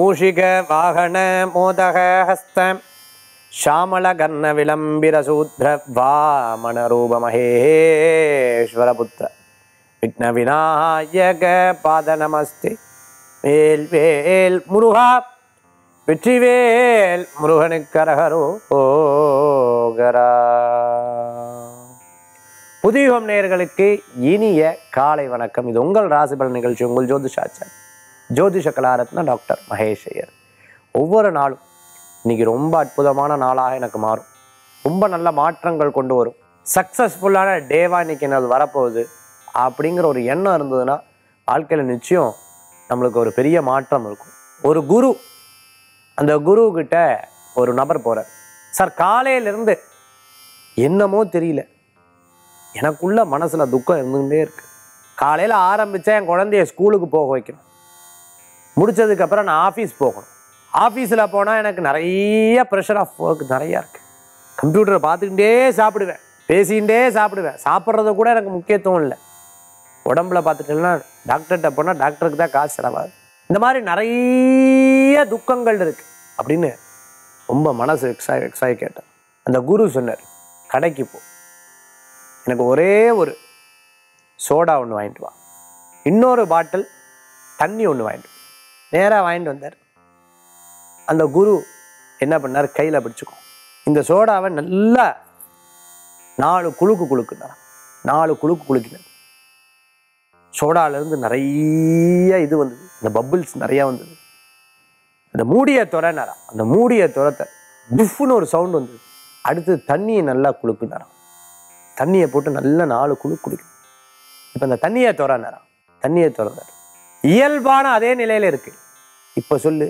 மூஷிக வாகன மோதக ஹஸ்தம் ஷாமல கர்ண விளம்பிர சூத்ர வாமன ரூப மகேஸ்வர புத்திர விக்ன விநாயக பாத நமஸ்தே வேல் வேல் முருகா வெற்றிவேல் முருகனுக்கரகரோ ஓகரா புதியுகம் நேயர்களுக்கு இனிய காலை வணக்கம் இது உங்கள் ராசிபலன் நிகழ்ச்சி உங்கள் ஜோதிஷாச்சார் ஜோதிஷ கலாரத்ன டாக்டர் மகேஷ் ஐயர் ஒவ்வொரு நாளும் இன்னைக்கு ரொம்ப அற்புதமான நாளாக எனக்கு மாறும் ரொம்ப நல்ல மாற்றங்கள் கொண்டு வரும் சக்ஸஸ்ஃபுல்லான டேவா இன்னைக்கு என்னது வரப்போகுது அப்படிங்கிற ஒரு எண்ணம் இருந்ததுன்னா வாழ்க்கையில் நிச்சயம் நம்மளுக்கு ஒரு பெரிய மாற்றம் இருக்கும் ஒரு குரு அந்த குரு கிட்ட ஒரு நபர் போகிறார் சார் காலையிலேருந்து என்னமோ தெரியல எனக்குள்ள மனசில் துக்கம் இருந்துகிட்டே இருக்கு காலையில் ஆரம்பித்தா என் குழந்தைய ஸ்கூலுக்கு போக வைக்கணும் முடிச்சதுக்கப்புறம் நான் ஆஃபீஸ் போகணும் ஆஃபீஸில் போனால் எனக்கு நிறைய ப்ரெஷர் ஆஃப் ஒர்க் நிறையா இருக்குது கம்ப்யூட்டரை பார்த்துக்கிட்டே சாப்பிடுவேன் பேசிக்கிட்டே சாப்பிடுவேன் சாப்பிட்றது கூட எனக்கு முக்கியத்துவம் இல்லை உடம்புல பார்த்துட்டீங்கன்னா டாக்டர்கிட்ட போனால் டாக்டருக்கு தான் காசு செலவாகுது இந்த மாதிரி நிறைய துக்கங்கள் இருக்குது அப்படின்னு ரொம்ப மனசு எக்ஸாய் எக்ஸாய் கேட்டேன் அந்த குரு சொன்னார் கடைக்கு போ எனக்கு ஒரே ஒரு சோடா ஒன்று வாங்கிட்டு வா இன்னொரு பாட்டில் தண்ணி ஒன்று வாங்கிட்டு வா நேராக வாங்கிட்டு வந்தார் அந்த குரு என்ன பண்ணார் கையில் பிடிச்சுக்கோ இந்த சோடாவை நல்லா நாலு குலுக்கு குலுக்குனார் நாலு குலுக்கு குலுக்கினார் சோடாலேருந்து நிறைய இது வந்தது இந்த பபிள்ஸ் நிறையா வந்தது அந்த மூடிய துறனாராம் அந்த மூடிய துரத்தை புஃப்னு ஒரு சவுண்ட் வந்தது அடுத்து தண்ணியை நல்லா குலுக்குனாராம் தண்ணியை போட்டு நல்லா நாலு குழு குடிக்கும் இப்போ அந்த தண்ணியை திறனாராம் தண்ணியை திறந்தார் இயல்பான அதே நிலையில இருக்கு இப்போ சொல்லு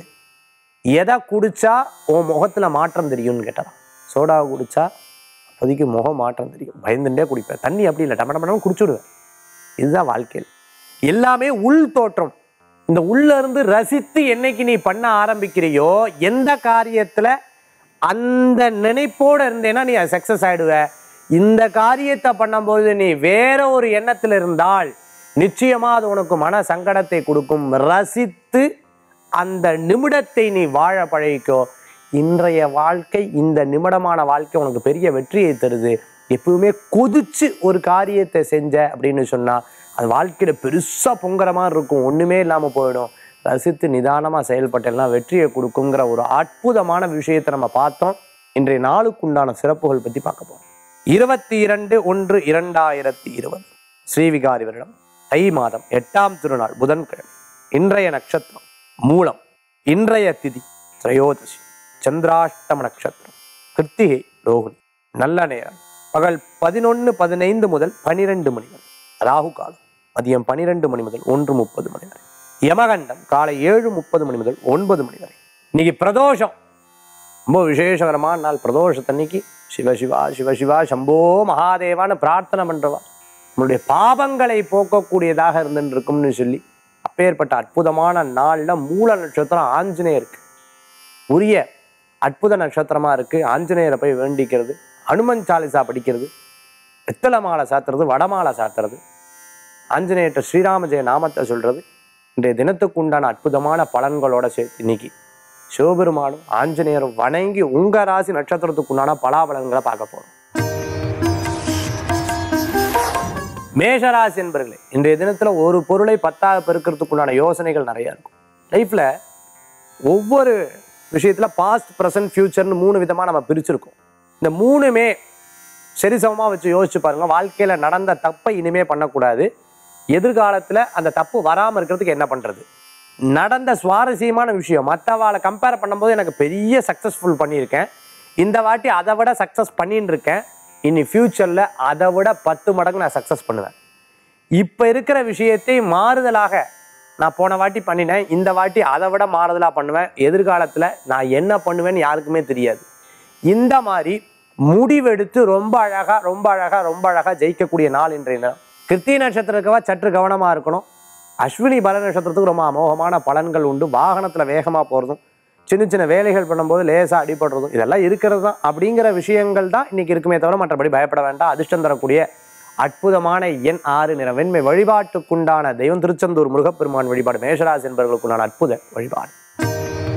எதை குடிச்சா உன் முகத்துல மாற்றம் தெரியும்னு கேட்டாராம் சோடாவை குடிச்சா அப்போதைக்கு முகம் மாற்றம் தெரியும் பயந்துட்டே குடிப்பேன் தண்ணி அப்படி இல்லை டம டம குடிச்சுடுவேன் இதுதான் வாழ்க்கையில் எல்லாமே உள் தோற்றம் இந்த உள்ள இருந்து ரசித்து என்னைக்கு நீ பண்ண ஆரம்பிக்கிறியோ எந்த காரியத்துல அந்த நினைப்போட இருந்தேன்னா நீ சக்சஸ் ஆயிடுவ இந்த காரியத்தை பண்ணும்போது நீ வேற ஒரு எண்ணத்தில் இருந்தால் நிச்சயமா அது உனக்கு மன சங்கடத்தை கொடுக்கும் ரசித்து அந்த நிமிடத்தை நீ வாழ பழகிக்கோ இன்றைய வாழ்க்கை இந்த நிமிடமான வாழ்க்கை உனக்கு பெரிய வெற்றியை தருது எப்பவுமே கொதிச்சு ஒரு காரியத்தை செஞ்ச அப்படின்னு சொன்னா அது வாழ்க்கையில பெருசா பொங்குற மாதிரி இருக்கும் ஒண்ணுமே இல்லாம போயிடும் ரசித்து நிதானமா செயல்பட்டெல்லாம் வெற்றியை கொடுக்குங்கிற ஒரு அற்புதமான விஷயத்தை நம்ம பார்த்தோம் இன்றைய நாளுக்குண்டான சிறப்புகள் பத்தி பார்க்க போறோம் இருபத்தி இரண்டு ஒன்று இரண்டாயிரத்தி இருபது ஸ்ரீவிகாரி வருடம் தை மாதம் எட்டாம் திருநாள் புதன்கிழமை இன்றைய நட்சத்திரம் மூலம் இன்றைய திதி திரையோதசி சந்திராஷ்டம நட்சத்திரம் கிருத்திகை ரோகிணி நல்ல நேரம் பகல் பதினொன்று பதினைந்து முதல் பனிரெண்டு மணி வரை ராகு காலம் மதியம் பனிரெண்டு மணி முதல் ஒன்று முப்பது மணி வரை யமகண்டம் காலை ஏழு முப்பது மணி முதல் ஒன்பது மணி வரை இன்னைக்கு பிரதோஷம் ரொம்ப விசேஷகரமான நாள் பிரதோஷத்தன்னைக்கு சிவ சிவா சிவ சிவா சம்போ மகாதேவான்னு பிரார்த்தனை பண்றவா நம்மளுடைய பாவங்களை போக்கக்கூடியதாக இருந்துட்டு இருக்கும்னு சொல்லி அப்பேற்பட்ட அற்புதமான நாள்ல மூல நட்சத்திரம் ஆஞ்சநேயருக்கு உரிய அற்புத நட்சத்திரமா இருக்கு ஆஞ்சநேயரை போய் வேண்டிக்கிறது அனுமன் சாலிசா படிக்கிறது வெத்தலை மாலை சாத்துறது வடமாலை சாத்துறது ஆஞ்சநேயர்கிட்ட ஸ்ரீராம ஜெய நாமத்தை சொல்றது இன்றைய தினத்துக்கு உண்டான அற்புதமான பலன்களோட சேர்த்து இன்னைக்கு சிவபெருமானும் ஆஞ்சநேயரும் வணங்கி உங்க ராசி நட்சத்திரத்துக்கு உண்டான பலாபலன்களை பார்க்க போறோம் மேஷராசி என்பர்களே இன்றைய தினத்துல ஒரு பொருளை பத்தாக பெருக்கிறதுக்குண்டான யோசனைகள் நிறைய இருக்கும் லைஃப்ல ஒவ்வொரு விஷயத்துல பாஸ்ட் ப்ரெசன்ட் ஃபியூச்சர்னு மூணு விதமா நம்ம பிரிச்சிருக்கோம் இந்த மூணுமே சரிசமமா வச்சு யோசிச்சு பாருங்க வாழ்க்கையில நடந்த தப்பை இனிமே பண்ணக்கூடாது எதிர்காலத்துல அந்த தப்பு வராம இருக்கிறதுக்கு என்ன பண்றது நடந்த சுவாரஸ்யமான விஷயம் மற்றவாளை கம்பேர் பண்ணும்போது எனக்கு பெரிய சக்ஸஸ்ஃபுல் பண்ணியிருக்கேன் இந்த வாட்டி அதை விட சக்ஸஸ் பண்ணின்னு இருக்கேன் இனி ஃப்யூச்சரில் அதை விட பத்து மடங்கு நான் சக்ஸஸ் பண்ணுவேன் இப்போ இருக்கிற விஷயத்தை மாறுதலாக நான் போன வாட்டி பண்ணினேன் இந்த வாட்டி அதை விட மாறுதலாக பண்ணுவேன் எதிர்காலத்தில் நான் என்ன பண்ணுவேன்னு யாருக்குமே தெரியாது இந்த மாதிரி முடிவெடுத்து ரொம்ப அழகாக ரொம்ப அழகாக ரொம்ப அழகாக ஜெயிக்கக்கூடிய நாள் இன்றைய நாள் கிருத்திகை நட்சத்திரத்துக்கவா சற்று கவனமாக இருக்கணும் அஸ்வினி பல நட்சத்திரத்துக்கு ரொம்ப அமோகமான பலன்கள் உண்டு வாகனத்தில் வேகமாக போகிறதும் சின்ன சின்ன வேலைகள் பண்ணும்போது லேசாக அடிபடுறதும் இதெல்லாம் இருக்கிறது தான் அப்படிங்கிற விஷயங்கள் தான் இன்னைக்கு இருக்குமே தவிர மற்றபடி பயப்பட வேண்டாம் அதிர்ஷ்டம் தரக்கூடிய அற்புதமான எண் ஆறு நிற வெண்மை வழிபாட்டுக்குண்டான தெய்வம் திருச்செந்தூர் முருகப்பெருமான் வழிபாடு மேஷராசி என்பவர்களுக்குண்டான அற்புத வழிபாடு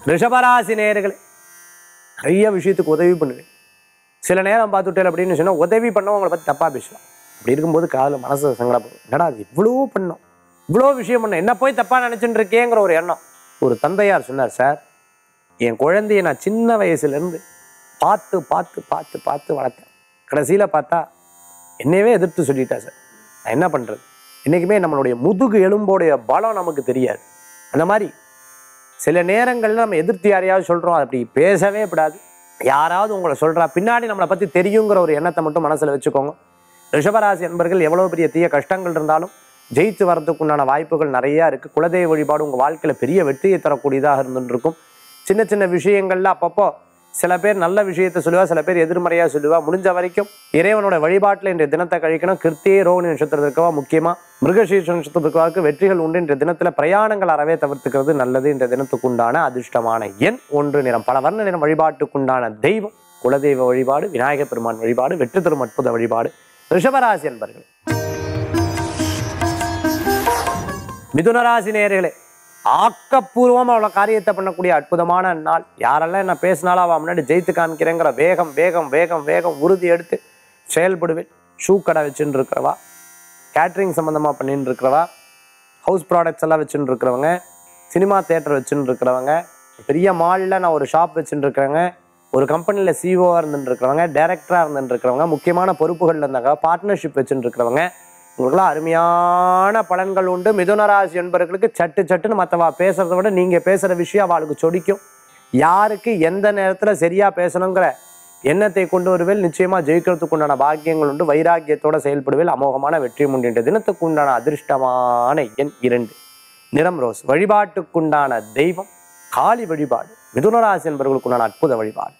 ரிஷபராசி நேயர்களே நிறைய விஷயத்துக்கு உதவி பண்ணுவேன் சில நேரம் பார்த்துட்டேன் அப்படின்னு சொன்னால் உதவி பண்ணவங்களை பற்றி தப்பாக பேசலாம் அப்படி இருக்கும்போது காதில் மனசு சங்கடப்படும் என்னடா அது இவ்வளோ பண்ணோம் இவ்வளோ விஷயம் பண்ணோம் என்ன போய் தப்பாக நினச்சிட்டு இருக்கேங்கிற ஒரு எண்ணம் ஒரு தந்தையார் சொன்னார் சார் என் குழந்தைய நான் சின்ன வயசுலேருந்து பார்த்து பார்த்து பார்த்து பார்த்து வளர்த்தேன் கடைசியில் பார்த்தா என்னையவே எதிர்த்து சொல்லிட்டா சார் நான் என்ன பண்ணுறது என்றைக்குமே நம்மளுடைய முதுகு எலும்போடைய பலம் நமக்கு தெரியாது அந்த மாதிரி சில நேரங்களில் நம்ம எதிர்த்து யாரையாவது சொல்கிறோம் அப்படி பேசவே கூடாது யாராவது உங்களை சொல்கிறா பின்னாடி நம்மளை பற்றி தெரியுங்கிற ஒரு எண்ணத்தை மட்டும் மனசில் வச்சுக்கோங்க ரிஷபராசி என்பர்கள் எவ்வளோ பெரிய தீய கஷ்டங்கள் இருந்தாலும் ஜெயித்து வரதுக்கு உண்டான வாய்ப்புகள் நிறையா இருக்குது குலதெய்வ வழிபாடு உங்கள் வாழ்க்கையில் பெரிய வெற்றியை தரக்கூடியதாக இருந்துருக்கும் சின்ன சின்ன விஷயங்கள்ல அப்பப்போ சில பேர் நல்ல விஷயத்தை சொல்லுவா சில பேர் எதிர்மறையாக சொல்லுவா முடிஞ்ச வரைக்கும் இறைவனோட வழிபாட்டில் இன்றைய தினத்தை கழிக்கணும் கிருத்தியே ரோகிணி நட்சத்திரம் இருக்கவா முக்கியமாக மிருகசீர்ஷ நட்சத்திரம் இருக்கவாக்கு வெற்றிகள் உண்டு இன்றைய தினத்தில் பிரயாணங்கள் அறவே தவிர்த்துக்கிறது நல்லது இன்றைய தினத்துக்குண்டான அதிர்ஷ்டமான எண் ஒன்று நிறம் பல வர்ண நிறம் வழிபாட்டுக்குண்டான தெய்வம் குலதெய்வ வழிபாடு விநாயகப் பெருமான் வழிபாடு வெற்றி தரும் அற்புத வழிபாடு ரிஷபராசி என்பர்கள் மிதுனராசி நேயர்களே ஆக்கப்பூர்வமா அவ்வளோ காரியத்தை பண்ணக்கூடிய அற்புதமான நாள் யாரெல்லாம் என்ன பேசினாலும் அவன் முன்னாடி ஜெயித்து காமிக்கிறேங்கிற வேகம் வேகம் வேகம் வேகம் உறுதி எடுத்து செயல்படுவேன் ஷூ கடை வச்சுட்டு இருக்கிறவா கேட்ரிங் சம்மந்தமாக பண்ணிட்டு இருக்கிறவா ஹவுஸ் ப்ராடக்ட்ஸ் எல்லாம் வச்சுட்டு இருக்கிறவங்க சினிமா தேட்டர் வச்சுட்டு இருக்கிறவங்க பெரிய மாலில் நான் ஒரு ஷாப் வச்சுட்டு இருக்கிறேங்க ஒரு கம்பெனியில் சிஓவாக இருந்துட்டு இருக்கிறவங்க டைரக்டராக இருந்துட்டு இருக்கிறவங்க முக்கியமான பொறுப்புகளில் இருந்தாங்க பார்ட்னர்ஷிப் வச்சுட்டு இருக்கிறவங்க உங்களுக்குலாம் அருமையான பலன்கள் உண்டு மிதுனராசி என்பவர்களுக்கு சட்டு சட்டுன்னு மற்றவா பேசுறத விட நீங்கள் பேசுகிற விஷயம் அவளுக்கு சொடிக்கும் யாருக்கு எந்த நேரத்தில் சரியாக பேசணுங்கிற எண்ணத்தை கொண்டு வருவேல் நிச்சயமாக ஜெயிக்கிறதுக்கு உண்டான பாக்கியங்கள் உண்டு வைராக்கியத்தோட செயல்படுவேல் அமோகமான வெற்றி உண்டு தினத்துக்கு உண்டான அதிர்ஷ்டமான எண் இரண்டு நிறம் ரோஸ் வழிபாட்டுக்குண்டான தெய்வம் காளி வழிபாடு மிதுனராசி என்பவர்களுக்கு உண்டான அற்புத வழிபாடு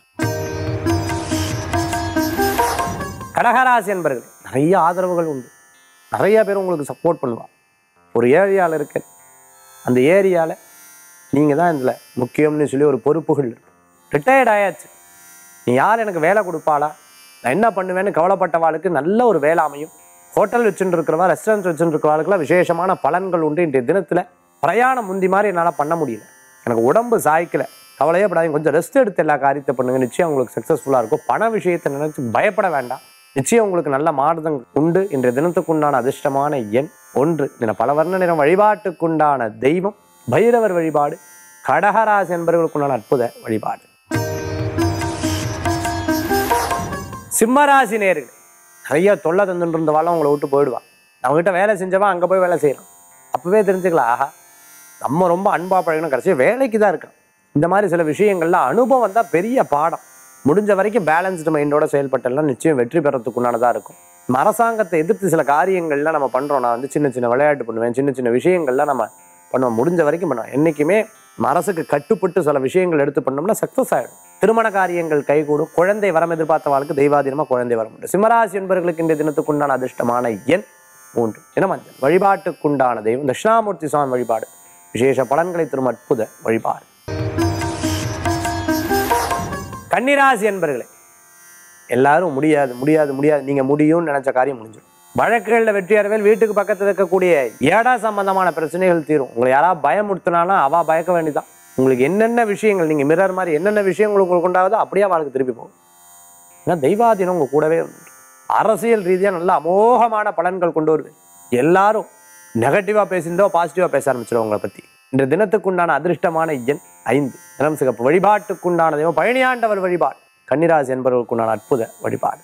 கடகராசி என்பர்கள் நிறைய ஆதரவுகள் உண்டு நிறைய பேர் உங்களுக்கு சப்போர்ட் பண்ணுவா ஒரு ஏரியாவில் இருக்க அந்த ஏரியாவில் நீங்கள் தான் இதில் முக்கியம்னு சொல்லி ஒரு பொறுப்புகள் இருக்கு ரிட்டையர்ட் ஆயாச்சு நீ யார் எனக்கு வேலை கொடுப்பாளா நான் என்ன பண்ணுவேன்னு கவலைப்பட்டவாளுக்கு நல்ல ஒரு வேலை அமையும் ஹோட்டல் வச்சுட்டு இருக்கிறவா ரெஸ்டாரண்ட் வச்சுட்டு இருக்கிறவாளுக்குலாம் விசேஷமான பலன்கள் உண்டு இன்றைய தினத்தில் பிரயாணம் முந்தி மாதிரி என்னால் பண்ண முடியல எனக்கு உடம்பு சாய்க்கல கவலையே படாதீங்க கொஞ்சம் ரெஸ்ட் எடுத்து எல்லா காரியத்தை பண்ணுங்க நிச்சயம் உங்களுக்கு சக்ஸஸ்ஃபுல்லாக இருக்கும் பண விஷயத்தை நினைச்சு பயப்பட வேண்டாம் நிச்சயம் உங்களுக்கு நல்ல மாறுதல் உண்டு இன்றைய தினத்துக்குண்டான அதிர்ஷ்டமான எண் ஒன்று தின பல வர்ண நிறம் வழிபாட்டுக்குண்டான தெய்வம் பைரவர் வழிபாடு கடகராசி என்பவர்களுக்குண்டான அற்புத வழிபாடு சிம்மராசி நேர்கள் நிறைய தொல்லை தந்துட்டு இருந்தவாள் உங்களை விட்டு போயிடுவான் நம்மகிட்ட வேலை செஞ்சவன் அங்கே போய் வேலை செய்யலாம் அப்பவே தெரிஞ்சுக்கலாம் ஆஹா நம்ம ரொம்ப அன்பா பழகணும் கடைசியாக வேலைக்கு தான் இருக்கான் இந்த மாதிரி சில விஷயங்கள்ல அனுபவம் தான் பெரிய பாடம் முடிஞ்ச வரைக்கும் பேலன்ஸ்டு மைண்டோட செயல்பட்டெல்லாம் நிச்சயம் வெற்றி பெறத்துக்குண்டானதாக இருக்கும் நம்ம அரசாங்கத்தை எதிர்த்து சில காரியங்கள்லாம் நம்ம பண்ணுறோம் நான் வந்து சின்ன சின்ன விளையாட்டு பண்ணுவேன் சின்ன சின்ன விஷயங்கள்லாம் நம்ம பண்ணுவோம் முடிஞ்ச வரைக்கும் பண்ணுவோம் என்றைக்குமே அரசுக்கு கட்டுப்பட்டு சில விஷயங்கள் எடுத்து பண்ணோம்னா சக்ஸஸ் ஆகிடும் திருமண காரியங்கள் கைகூடும் குழந்தை வரம் எதிர்பார்த்த வாழ்க்கை தெய்வாதீனமாக குழந்தை வர முடியும் சிம்மராசி என்பவர்களுக்கு இந்த தினத்துக்குண்டான அதிர்ஷ்டமான எண் மூன்று தினமஞ்சள் வழிபாட்டுக்குண்டான தெய்வம் தட்சிணாமூர்த்தி சுவாமி வழிபாடு விசேஷ பலன்களை தரும் அற்புத வழிபாடு கன்னிராசி என்பர்களே எல்லாரும் முடியாது முடியாது முடியாது நீங்க முடியும்னு நினைச்ச காரியம் முடிஞ்சிடும் வழக்குகளில் வெற்றி அடைவேல் வீட்டுக்கு பக்கத்தில் இருக்கக்கூடிய ஏடா சம்பந்தமான பிரச்சனைகள் தீரும் உங்களை யாராவது பயமுறுத்தினாலும் அவ பயக்க வேண்டியதான் உங்களுக்கு என்னென்ன விஷயங்கள் நீங்க மிரர் மாதிரி என்னென்ன விஷயங்கள் உங்களுக்கு உண்டாகுதோ அப்படியே அவளுக்கு திருப்பி போகும் ஏன்னா தெய்வாதீனம் உங்க கூடவே உண்டு அரசியல் ரீதியா நல்ல அமோகமான பலன்கள் கொண்டு வருது எல்லாரும் நெகட்டிவா பேசியிருந்தோ பாசிட்டிவா பேச ஆரம்பிச்சிடும் உங்களை பத்தி இன்று தினத்துக்குண்டான அதிர்ஷ்டமான எண் ஐந்து நிறம் சிகப்பு வழிபாட்டுக்குண்டான தெய்வம் பழனியாண்டவர் வழிபாடு கன்னிராசி என்பவர்களுக்குண்டான அற்புத வழிபாடு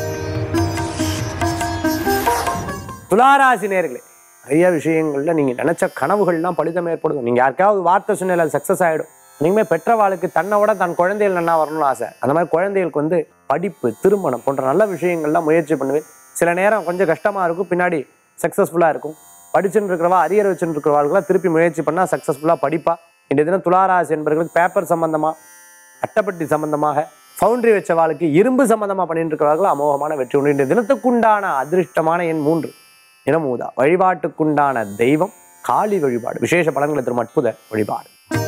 துளாராசி நேர்களே நிறைய விஷயங்கள்ல நீங்க நினைச்ச கனவுகள்லாம் பலிதம் ஏற்படுதும் நீங்க யாருக்காவது வார்த்தை சொன்னால சக்சஸ் ஆயிடும் இனிமே பெற்றவாளுக்கு தன்னை விட தன் குழந்தைகள் நல்லா வரணும்னு ஆசை அந்த மாதிரி குழந்தைகளுக்கு வந்து படிப்பு திருமணம் போன்ற நல்ல விஷயங்கள்லாம் முயற்சி பண்ணுவேன் சில நேரம் கொஞ்சம் கஷ்டமா இருக்கும் பின்னாடி சக்சஸ்ஃபுல்லா இருக்கும் படிச்சுட்டு இருக்கிறவா அரியர் வச்சுட்டு இருக்கிறவாளுக்கெல்லாம் திருப்பி முயற்சி பண்ணா சக்சஸ்ஃபுல்லா படிப்பா இன்றைய தினம் துளாராசி என்பவர்களுக்கு பேப்பர் சம்பந்தமா அட்டைப்பட்டி சம்பந்தமாக ஃபவுண்டரி வச்ச வாழ்க்கை இரும்பு சம்பந்தமா பண்ணிட்டு இருக்கிறவர்கள் அமோகமான வெற்றி உண்டு இன்றைய தினத்துக்குண்டான அதிர்ஷ்டமான எண் மூன்று இனமூதா வழிபாட்டுக்குண்டான தெய்வம் காளி வழிபாடு விசேஷ பலன்களை தரும் அற்புத வழிபாடு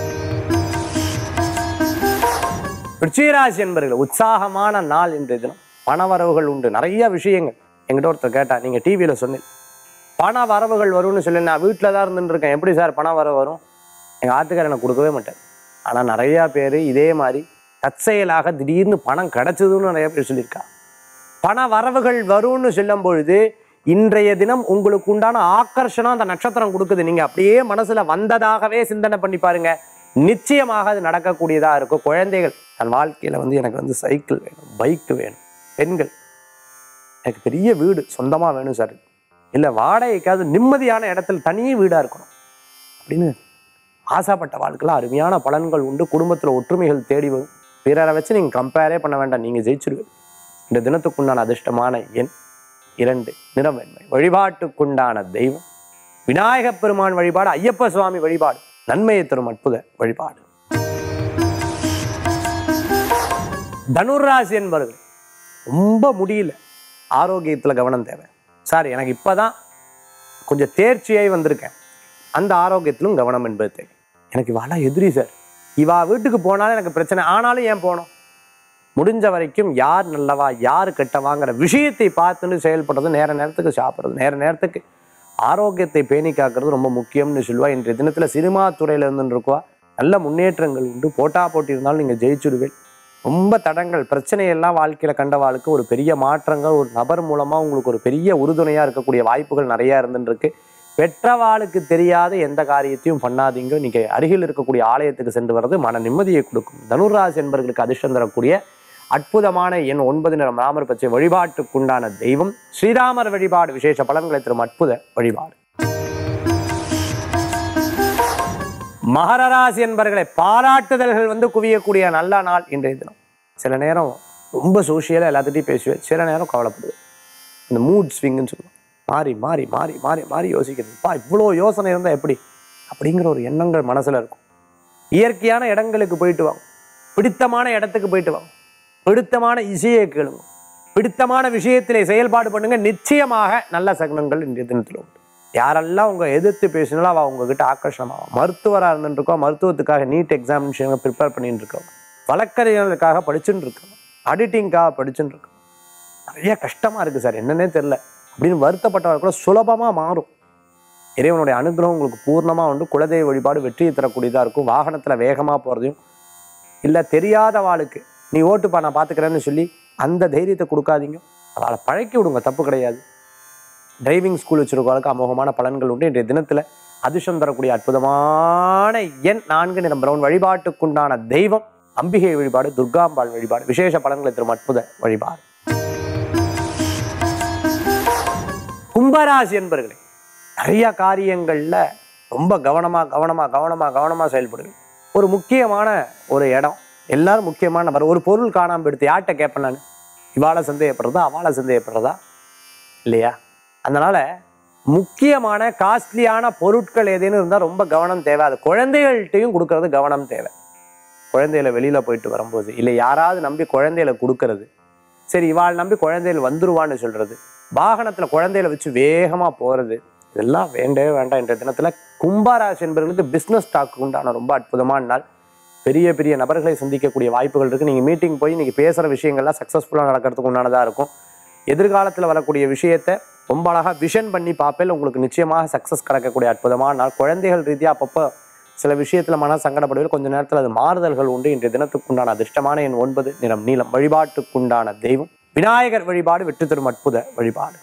விருச்சிகராசி என்பர்கள் உற்சாகமான நாள் இன்றைய தினம் பணவரவுகள் உண்டு நிறைய விஷயங்கள் என்கிட்ட ஒருத்தர் கேட்டா நீங்க டிவியில சொன்னீங்க பண வரவுகள் வரும்னு சொல்லி நான் வீட்டில் தான் இருந்துட்டு இருக்கேன் எப்படி சார் பண வரவு வரும் எங்கள் ஆத்துக்காரர் எனக்கு கொடுக்கவே மாட்டார் ஆனால் நிறையா பேர் இதே மாதிரி தற்செயலாக திடீர்னு பணம் கிடைச்சதுன்னு நிறைய பேர் சொல்லியிருக்கா பண வரவுகள் வரும்னு சொல்லும் பொழுது இன்றைய தினம் உங்களுக்கு உண்டான ஆக்கர்ஷணம் அந்த நட்சத்திரம் கொடுக்குது நீங்க அப்படியே மனசுல வந்ததாகவே சிந்தனை பண்ணி பாருங்க நிச்சயமாக அது நடக்கக்கூடியதா இருக்கும் குழந்தைகள் தன் வாழ்க்கையில வந்து எனக்கு வந்து சைக்கிள் வேணும் பைக் வேணும் பெண்கள் எனக்கு பெரிய வீடு சொந்தமா வேணும் சார் இல்லை வாடகைக்காவது நிம்மதியான இடத்துல தனி வீடா இருக்கணும் அப்படின்னு ஆசைப்பட்ட வாழ்க்கையில் அருமையான பலன்கள் உண்டு குடும்பத்தில் ஒற்றுமைகள் தேடி வரும் பிறரை வச்சு நீங்கள் கம்பேரே பண்ண வேண்டாம் நீங்கள் ஜெயிச்சிருவீங்க இந்த தினத்துக்குண்டான அதிர்ஷ்டமான எண் இரண்டு நிறம் வெண்மை வழிபாட்டுக்குண்டான தெய்வம் விநாயகப் பெருமான் வழிபாடு ஐயப்ப சுவாமி வழிபாடு நன்மையை தரும் அற்புத வழிபாடு தனுராசி என்பவர்கள் ரொம்ப முடியல ஆரோக்கியத்தில் கவனம் தேவை சார் எனக்கு இப்போதான் கொஞ்சம் தேர்ச்சியாகி வந்திருக்கேன் அந்த ஆரோக்கியத்திலும் கவனம் என்பது தேவை எனக்கு இவாளா எதிரி சார் இவா வீட்டுக்கு போனாலும் எனக்கு பிரச்சனை ஆனாலும் ஏன் போகணும் முடிஞ்ச வரைக்கும் யார் நல்லவா யார் கெட்டவாங்கிற விஷயத்தை பார்த்துன்னு செயல்படுறது நேர நேரத்துக்கு சாப்பிட்றது நேர நேரத்துக்கு ஆரோக்கியத்தை பேணி காக்கிறது ரொம்ப முக்கியம்னு சொல்லுவா இன்றைய தினத்தில் சினிமா துறையில் இருந்துன்னு இருக்கவா நல்ல முன்னேற்றங்கள் உண்டு போட்டா போட்டி இருந்தாலும் நீங்கள் ஜெயிச்சுடுவேன் ரொம்ப தடங்கள் பிரச்சனையெல்லாம் வாழ்க்கையில் கண்டவாளுக்கு ஒரு பெரிய மாற்றங்கள் ஒரு நபர் மூலமாக உங்களுக்கு ஒரு பெரிய உறுதுணையாக இருக்கக்கூடிய வாய்ப்புகள் நிறையா இருந்துருக்கு பெற்றவாளுக்கு தெரியாத எந்த காரியத்தையும் பண்ணாதீங்க நீங்கள் அருகில் இருக்கக்கூடிய ஆலயத்துக்கு சென்று வர்றது மன நிம்மதியை கொடுக்கும் தனுராசி என்பவர்களுக்கு அதிர்ஷ்டம் தரக்கூடிய அற்புதமான எண் ஒன்பது நிறம் ராமர் பச்சை வழிபாட்டுக்குண்டான தெய்வம் ஸ்ரீராமர் வழிபாடு விசேஷ பலன்களை தரும் அற்புத வழிபாடு மகர ராசி என்பவர்களை பாராட்டுதல்கள் வந்து குவியக்கூடிய நல்ல நாள் இன்றைய தினம் சில நேரம் ரொம்ப சோஷியலாக எல்லாத்துட்டையும் பேசுவேன் சில நேரம் கவலைப்படுவேன் இந்த மூட் ஸ்விங்குன்னு சொல்லுவோம் மாறி மாறி மாறி மாறி மாறி யோசிக்கிறது பா இவ்வளோ யோசனை இருந்தால் எப்படி அப்படிங்கிற ஒரு எண்ணங்கள் மனசில் இருக்கும் இயற்கையான இடங்களுக்கு போயிட்டு வாங்க பிடித்தமான இடத்துக்கு போயிட்டு வாங்க பிடித்தமான இசையை கேளுங்க பிடித்தமான விஷயத்திலே செயல்பாடு பண்ணுங்க நிச்சயமாக நல்ல சகுனங்கள் இன்றைய தினத்தில் உண்டு யாரெல்லாம் உங்க எதிர்த்து பேசினாலும் அவள் உங்ககிட்ட ஆக்கர்ஷணமாகும் மருத்துவராக இருந்துருக்கோம் மருத்துவத்துக்காக நீட் எக்ஸாமினேஷன் ப்ரிப்பேர் பண்ணிட்டு இருக்கோம் வழக்கறிஞர்களுக்காக படிச்சுட்டு இருக்கோம் ஆடிட்டிங்காக படிச்சுட்டு இருக்கோம் நிறைய கஷ்டமா இருக்கு சார் என்னன்னே தெரில அப்படின்னு வருத்தப்பட்டவர் கூட சுலபமா மாறும் இறைவனுடைய அனுகிரகம் உங்களுக்கு பூர்ணமா உண்டு குலதெய்வ வழிபாடு வெற்றியை தரக்கூடியதா இருக்கும் வாகனத்துல வேகமா போறதையும் இல்ல தெரியாத வாளுக்கு நீ ஓட்டுப்பா நான் பாத்துக்கிறேன்னு சொல்லி அந்த தைரியத்தை கொடுக்காதீங்க அவளை பழக்கி விடுங்க தப்பு கிடையாது டிரைவிங் ஸ்கூல் வச்சிருக்கவளுக்கு அமோகமான பலன்கள் உண்டு இன்றைய தினத்துல அதிர்ஷ்டம் தரக்கூடிய அற்புதமான எண் நான்கு நிறம் பிரவுன் வழிபாட்டுக்குண்டான தெய்வம் அம்பிகை வழிபாடு துர்காம்பாள் வழிபாடு விசேஷ பலன்களை தரும் அற்புத வழிபாடு கும்பராசி என்பர்களே நிறைய காரியங்கள்ல ரொம்ப கவனமா கவனமா கவனமா கவனமா செயல்படுவேன் ஒரு முக்கியமான ஒரு இடம் எல்லாரும் முக்கியமான நபர் ஒரு பொருள் காணாம எடுத்து யார்கிட்ட கேட்பேன் நான் இவாளை சந்தேகப்படுறதா அவளை சந்தேகப்படுறதா இல்லையா அதனால முக்கியமான காஸ்ட்லியான பொருட்கள் ஏதேனும் இருந்தால் ரொம்ப கவனம் தேவை அது குழந்தைகள்கிட்டையும் கொடுக்கறது கவனம் தேவை குழந்தைகளை வெளியில போயிட்டு வரும்போது இல்லை யாராவது நம்பி குழந்தைகளை கொடுக்கறது சரி இவாள் நம்பி குழந்தைகள் வந்துருவான்னு சொல்றது வாகனத்துல குழந்தைகளை வச்சு வேகமா போறது இதெல்லாம் வேண்டவே வேண்டாம் இன்றைய தினத்துல கும்பராசி என்பவர்களுக்கு பிசினஸ் ஸ்டாக் உண்டான ரொம்ப அற்புதமான நாள் பெரிய பெரிய நபர்களை சந்திக்கக்கூடிய வாய்ப்புகள் இருக்கு நீங்க மீட்டிங் போய் நீங்க பேசுற விஷயங்கள்லாம் சக்சஸ்ஃபுல்லா நடக்கிறதுக்கு உண்டானதா இருக்கும் எதிர்காலத்துல வரக்கூடிய விஷயத்தை ரொம்ப அழகா விஷன் பண்ணி பார்ப்பேன் உங்களுக்கு நிச்சயமாக சக்சஸ் கிடைக்கக்கூடிய அற்புதமான நாள் குழந்தைகள் ரீதியா அப்பப்போ சில விஷயத்துல மன சங்கடப்படுவது கொஞ்ச நேரத்துல அது மாறுதல்கள் உண்டு இன்றைய தினத்துக்குண்டான அதிர்ஷ்டமான எண் ஒன்பது நிறம் நீளம் வழிபாட்டுக்குண்டான தெய்வம் விநாயகர் வழிபாடு வெற்றி தரும் அற்புத வழிபாடு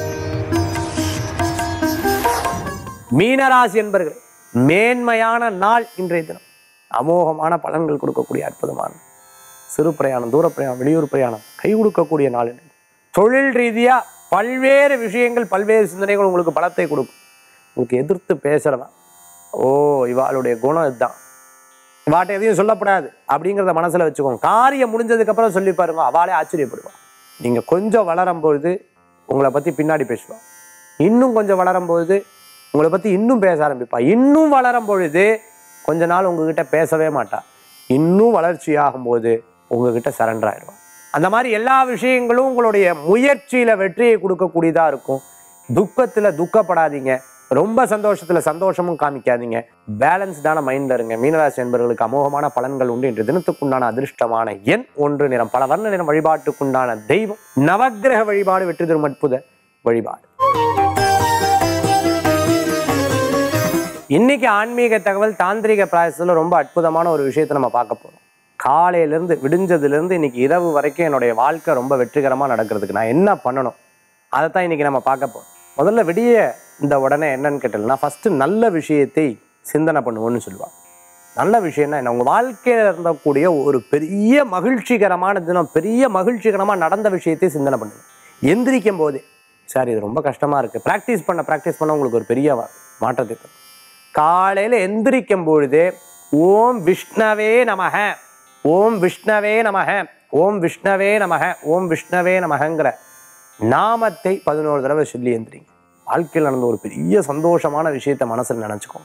மீனராசி என்பர்கள் மேன்மையான நாள் இன்றைய தினம் அமோகமான பலன்கள் கொடுக்கக்கூடிய அற்புதமான சிறு பிரயாணம் தூர பிரயாணம் வெளியூர் பிரயாணம் கை கொடுக்கக்கூடிய நாள் இன்றைய தினம். தொழில் ரீதியா பல்வேறு விஷயங்கள் பல்வேறு சிந்தனைகள் உங்களுக்கு பலத்தை கொடுக்கும் உங்களுக்கு எதிர்த்து பேசுறவன் ஓ இவாளுடைய குணம் இதுதான் இவாட்ட எதையும் சொல்லப்படாது அப்படிங்கிறத மனசுல வச்சுக்கோங்க காரியம் முடிஞ்சதுக்கு அப்புறம் சொல்லி பாருங்க அவளே ஆச்சரியப்படுவா நீங்க கொஞ்சம் வளரும் பொழுது உங்களை பத்தி பின்னாடி பேசுவா இன்னும் கொஞ்சம் வளரும் பொழுது உங்களை பத்தி இன்னும் பேச ஆரம்பிப்பா இன்னும் வளரும் பொழுது கொஞ்ச நாள் உங்ககிட்ட பேசவே மாட்டா இன்னும் வளர்ச்சி ஆகும்போது உங்ககிட்ட சரண்டர் ஆயிடுவா அந்த மாதிரி எல்லா விஷயங்களும் உங்களுடைய முயற்சியில வெற்றியை கொடுக்கக்கூடியதா இருக்கும் துக்கத்துல துக்கப்படாதீங்க ரொம்ப சந்தோஷத்துல சந்தோஷமும் காமிக்காதீங்க பேலன்ஸ்டான மைண்ட்ல இருங்க மீனராசி என்பவர்களுக்கு அமோகமான பலன்கள் உண்டு இன்று தினத்துக்குண்டான அதிர்ஷ்டமான எண் ஒன்று நிறம் பல வர்ண நிறம் வழிபாட்டுக்குண்டான தெய்வம் நவக்கிரக வழிபாடு வெற்றி தரும் அற்புத வழிபாடு இன்னைக்கு ஆன்மீக தகவல் தாந்திரிக பிராயசத்தில் ரொம்ப அற்புதமான ஒரு விஷயத்தை நம்ம பார்க்க போறோம் காலையிலேருந்து விடிஞ்சதுலேருந்து இன்னைக்கு இரவு வரைக்கும் என்னுடைய வாழ்க்கை ரொம்ப வெற்றிகரமாக நடக்கிறதுக்கு நான் என்ன பண்ணணும் அதை தான் இன்னைக்கு நம்ம பார்க்க போறோம் முதல்ல விடிய இந்த உடனே என்னன்னு கேட்டோம்னா ஃபஸ்ட்டு நல்ல விஷயத்தை சிந்தனை பண்ணுவோன்னு சொல்லுவாங்க நல்ல விஷயம்னா என்ன உங்கள் வாழ்க்கையில் இருந்தக்கூடிய ஒரு பெரிய மகிழ்ச்சிகரமான தினம் பெரிய மகிழ்ச்சிகரமாக நடந்த விஷயத்தை சிந்தனை பண்ணுங்க எந்திரிக்கும் போதே சார் இது ரொம்ப கஷ்டமாக இருக்குது ப்ராக்டிஸ் பண்ண ப்ராக்டிஸ் பண்ண உங்களுக்கு ஒரு பெரிய வா- மாற்றத்தை தரும் காலையில் எந்திரிக்கும் பொழுதே ஓம் விஷ்ணவே நமக ஓம் விஷ்ணவே நமக ஓம் விஷ்ணவே நமக ஓம் விஷ்ணவே நமகங்கிற நாமத்தை பதினோரு தடவை சொல்லி எந்திரிங்க வாழ்க்கையில் நடந்த ஒரு பெரிய சந்தோஷமான விஷயத்தை மனசில் நினச்சிக்கோங்க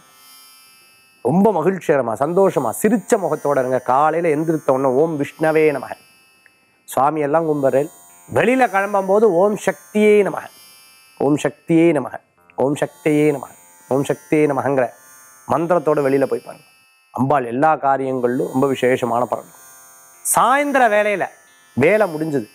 ரொம்ப மகிழ்ச்சிகரமா சந்தோஷமா சிரிச்ச முகத்தோட இருங்க காலையில எந்திரித்த உடனே ஓம் விஷ்ணவே நமக சுவாமி எல்லாம் கும்புறேன் வெளியில கிளம்பும் போது ஓம் சக்தியே நமக ஓம் சக்தியே நமக ஓம் சக்தியே நமக ஓம் சக்தியே நமகங்கிற மந்திரத்தோட வெளியில போய் பாருங்க அம்பாள் எல்லா காரியங்களிலும் ரொம்ப விசேஷமான பலன் சாயந்தர வேலையில வேலை முடிஞ்சது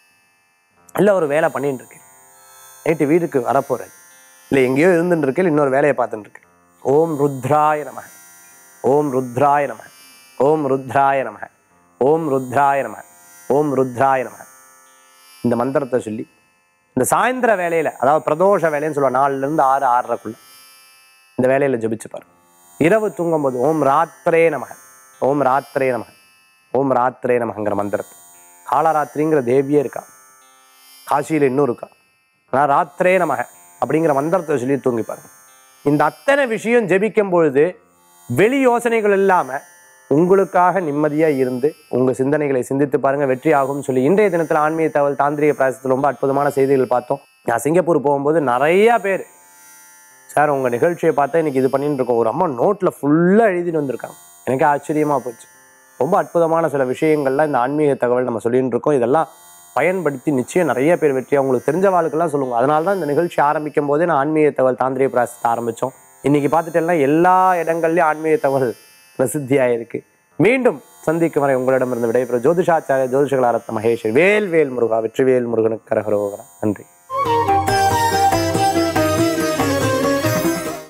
இல்லை ஒரு வேலை பண்ணிட்டு இருக்கேன் நைட்டு வீட்டுக்கு வரப்போறேன் இல்லை எங்கேயோ இருந்துட்டு இருக்கேன் இன்னொரு வேலையை பார்த்துட்டு இருக்கேன் ஓம் ருத்ராய நமக ஓம் ருத்ராய நமக ஓம் ருத்ராய நமக ஓம் ருத்ராய நமக ஓம் ருத்ராய நமக இந்த மந்திரத்தை சொல்லி இந்த சாயந்தர வேலையில அதாவது பிரதோஷ வேலைன்னு சொல்லுவாங்க நாலுல இருந்து ஆறு ஆறரைக்குள்ள இந்த வேலையில ஜெபிச்சு பாருங்க இரவு தூங்கும்போது ஓம் ராத்திரே நமக ஓம் ராத்திரே நமக ஓம் ராத்திரே நமகங்கிற மந்திரத்தை காலராத்திரிங்கிற தேவியே இருக்கா காசியில் இன்னும் இருக்கா ஆனால் ராத்திரே நமக அப்படிங்கிற மந்திரத்தை சொல்லி தூங்கி பாருங்க இந்த அத்தனை விஷயம் ஜெபிக்கும் பொழுது வெளி யோசனைகள் இல்லாம உங்களுக்காக நிம்மதியா இருந்து உங்க சிந்தனைகளை சிந்தித்து பாருங்க வெற்றி ஆகும்னு சொல்லி இன்றைய தினத்துல ஆன்மீக தகவல் தாந்திரிக பிராயசத்தில் ரொம்ப அற்புதமான செய்திகள் பார்த்தோம் நான் சிங்கப்பூர் போகும்போது நிறைய பேர் சார் உங்க நிகழ்ச்சியை பார்த்தா இன்னைக்கு இது பண்ணிட்டு இருக்கோம் ஒரு அம்மா நோட்ல ஃபுல்லா எழுதிட்டு வந்திருக்காங்க எனக்கு ஆச்சரியமா போச்சு ரொம்ப அற்புதமான சில விஷயங்கள்லாம் இந்த ஆன்மீக தகவல் நம்ம சொல்லிட்டு இருக்கோம் இதெல்லாம் பயன்படுத்தி நிச்சயம் நிறைய பேர் வெற்றி உங்களுக்கு தெரிஞ்ச வாழ்க்கெல்லாம் சொல்லுங்க அதனால தான் இந்த நிகழ்ச்சி ஆரம்பிக்கும் போதே நான் ஆன்மீக தகவல் தாந்திரிய பிராசத்தை ஆரம்பித்தோம் இன்னைக்கு பார்த்துட்டேன்னா எல்லா இடங்கள்லயும் ஆன்மீக தகவல் பிரசித்தியாக இருக்கு மீண்டும் சந்திக்கும் வரை உங்களிடமிருந்து விடைபெறும் ஜோதிஷாச்சாரிய ஜோதிஷகலாரத்ன மகேஷ் வேல் வேல் முருகா வெற்றிவேல் முருகனுக்கு கரகரோகரா நன்றி